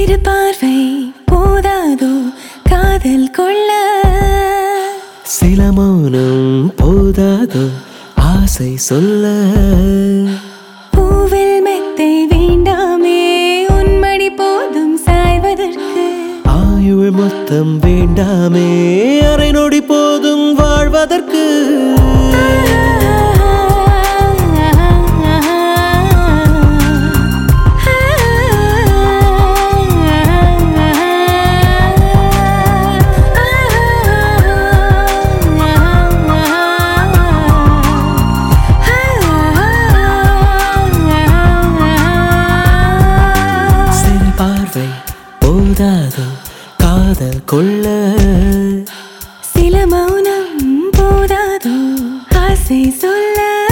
சிறு பார்வை போதாதோ காதல் கொள்ள சில மௌனம் போதாதோ ஆசை சொல்ல பூவில் மெத்தை வேண்டாமே உன்மடி போதும் சாய்வதற்கு ஆயுள் மொத்தம் வேண்டாமே அரை நொடி போதும் வாழ்வதற்கு சிறு பார்வை போதாதோ காதல் கொள்ள சில மௌனம் போதாதோ ஆசை சொல்ல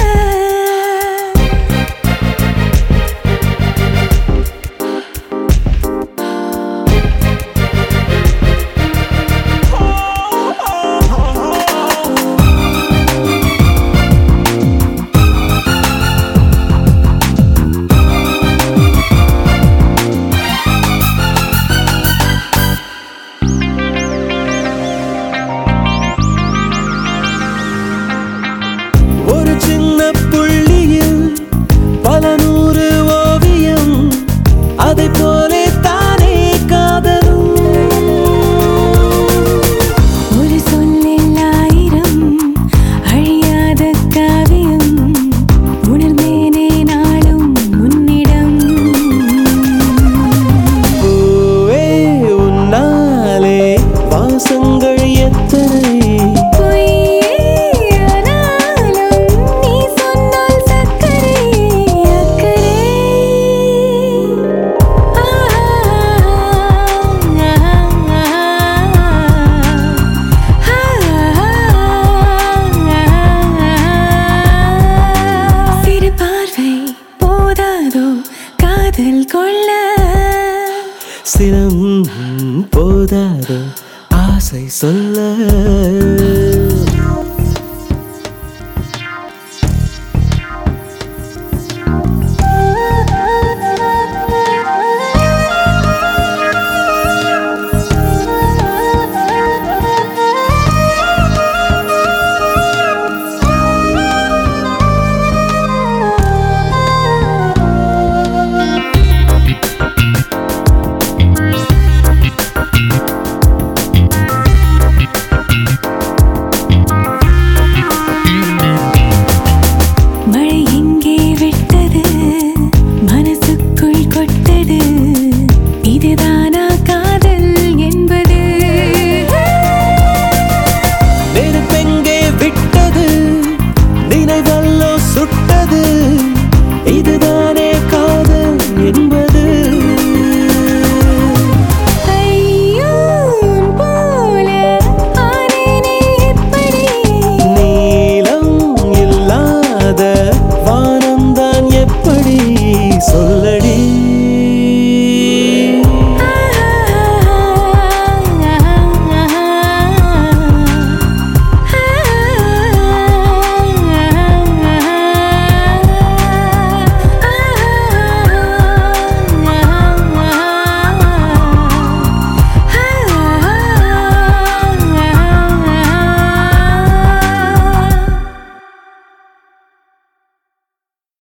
ஒரு சின்ன புள்ளியில் பல நூறு ஓவியம் அதை போலே தானே காதலும் ஒரு சொல்லில் ஆயிரம் அழியாத காவியம் உணர்ந்தேனே நாளும் உன்னிடம் பூவே உன்னாலே வாசங்கள் எத்தனை பொய்யானாலும் நீ சொன்னால் சக்கரை அக்கறை சிறு பார்வை போதாதோ காதல் கொள்ள சிரம் போதாதோ ஆசை சொல்ல